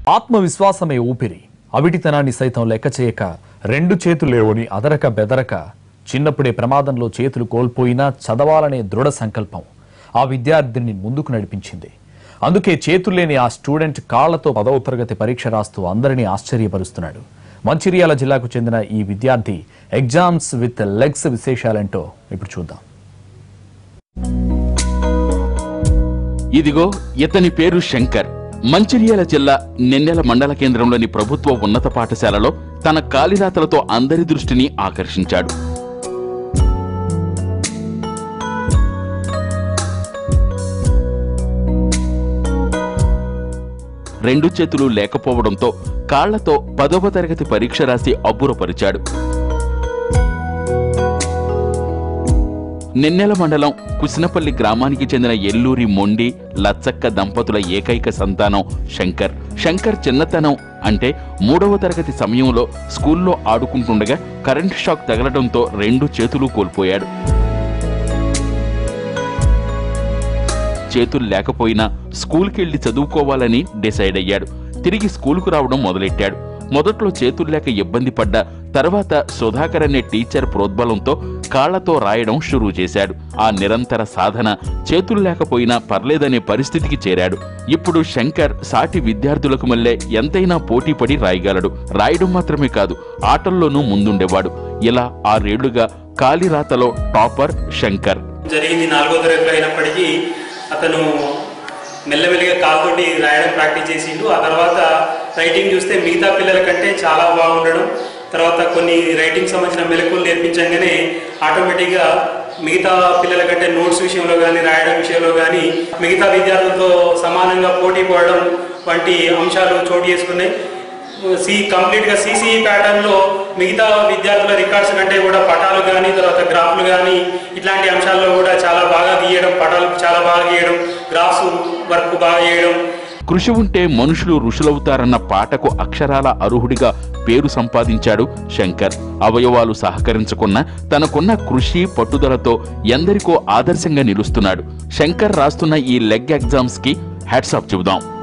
ఆత్మవిశ్వాసమే ఊపిరి అవిటితనాన్ని సైతం లెక్క చేయక రెండు చేతులు లేవని అదరక బెదరక చిన్నప్పుడే ప్రమాదంలో చేతులు కోల్పోయినా చదవాలనే దృఢ సంకల్పం ఆ విద్యార్థిని ముందుకు నడిపించింది అందుకే చేతులు లేని ఆ స్టూడెంట్ కాళ్లతో పదవ తరగతి పరీక్ష రాస్తూ అందరినీ ఆశ్చర్యపరుస్తున్నాడు మంచిర్యాల జిల్లాకు చెందిన ఈ విద్యార్థి ఎగ్జామ్స్ విత్ లెగ్స్ విశేషాలేంటో ఇప్పుడు చూద్దాం ఇదిగో ఇతని పేరు శంకర్ మంచిర్యాల జిల్లా నెన్నెల మండల కేంద్రంలోని ప్రభుత్వ ఉన్నత పాఠశాలలో తన కాలిరాతలతో అందరి దృష్టిని ఆకర్షించాడు రెండు చేతులు లేకపోవడంతో కాళ్లతో పదవ తరగతి పరీక్ష రాసి అబ్బురపరిచాడు నిన్నెల మండలం కుసినపల్లి గ్రామానికి చెందిన ఎల్లూరి మొండి లచ్చక్క దంపతుల ఏకైక సంతానం శంకర్ శంకర్ చిన్నతనం అంటే మూడవ తరగతి సమయంలో స్కూల్లో ఆడుకుంటుండగా కరెంట్ షాక్ తగలడంతో రెండు చేతులు కోల్పోయాడు చేతులు లేకపోయినా స్కూల్కి వెళ్లి చదువుకోవాలని డిసైడ్ అయ్యాడు తిరిగి స్కూలుకు రావడం మొదలెట్టాడు మొదట్లో చేతులు లేక ఇబ్బంది పడ్డా తర్వాత సుధాకర్ అనే టీచర్ ప్రోద్బలంతో కాళ్లతో రాయడం షురూ చేశాడు ఆ నిరంతర సాధన చేతులు లేకపోయినా పర్లేదనే పరిస్థితికి చేరాడు ఇప్పుడు శంకర్ సాటి విద్యార్థులకు మళ్ళీ ఎంతైనా పోటీపడి రాయగలడు రాయడం మాత్రమే కాదు ఆటల్లోనూ ముందుండేవాడు ఇలా ఆరేళ్లుగా కాలిరాతలో టాపర్ శంకర్ జరిగింది నాలుగో తరగతిలో అయినప్పటికీ అతను మెల్లమెల్లిగా కాల్తోటి రాయడం ప్రాక్టీస్ చేసిండు ఆ తర్వాత రైటింగ్ చూస్తే మిగతా పిల్లల కంటే చాలా బాగుండడం తర్వాత కొన్ని రైటింగ్ సంబంధించిన మెలకులు నేర్పించగానే ఆటోమేటిక్గా మిగతా పిల్లల కంటే నోట్స్ విషయంలో కానీ రాయడం విషయంలో కానీ మిగతా విద్యార్థులతో సమానంగా పోటీ పడడం వంటి అంశాలు చోటు చేసుకున్నాయి సి కంప్లీట్ గా సిసిఈ ప్యాటర్న్ లో మిగతా విద్యార్థుల రికార్డ్స్ కంటే కూడా పటాలు కానీ తర్వాత గ్రాఫ్లు కానీ ఇట్లాంటి అంశాల్లో కూడా చాలా బాగా గీయడం పటాలు చాలా బాగా గీయడం గ్రాఫ్స్ వర్క్ బాగా చేయడం కృషి ఉంటే మనుషులు ఋషులవుతారన్న పాటకు అక్షరాల అర్హుడిగా పేరు సంపాదించాడు శంకర్ అవయవాలు సహకరించకున్న తనకున్న కృషి పట్టుదలతో ఎందరికో ఆదర్శంగా నిలుస్తున్నాడు శంకర్ రాస్తున్న ఈ లెగ్ ఎగ్జామ్స్ కి హ్యాట్సాప్ చెబుదాం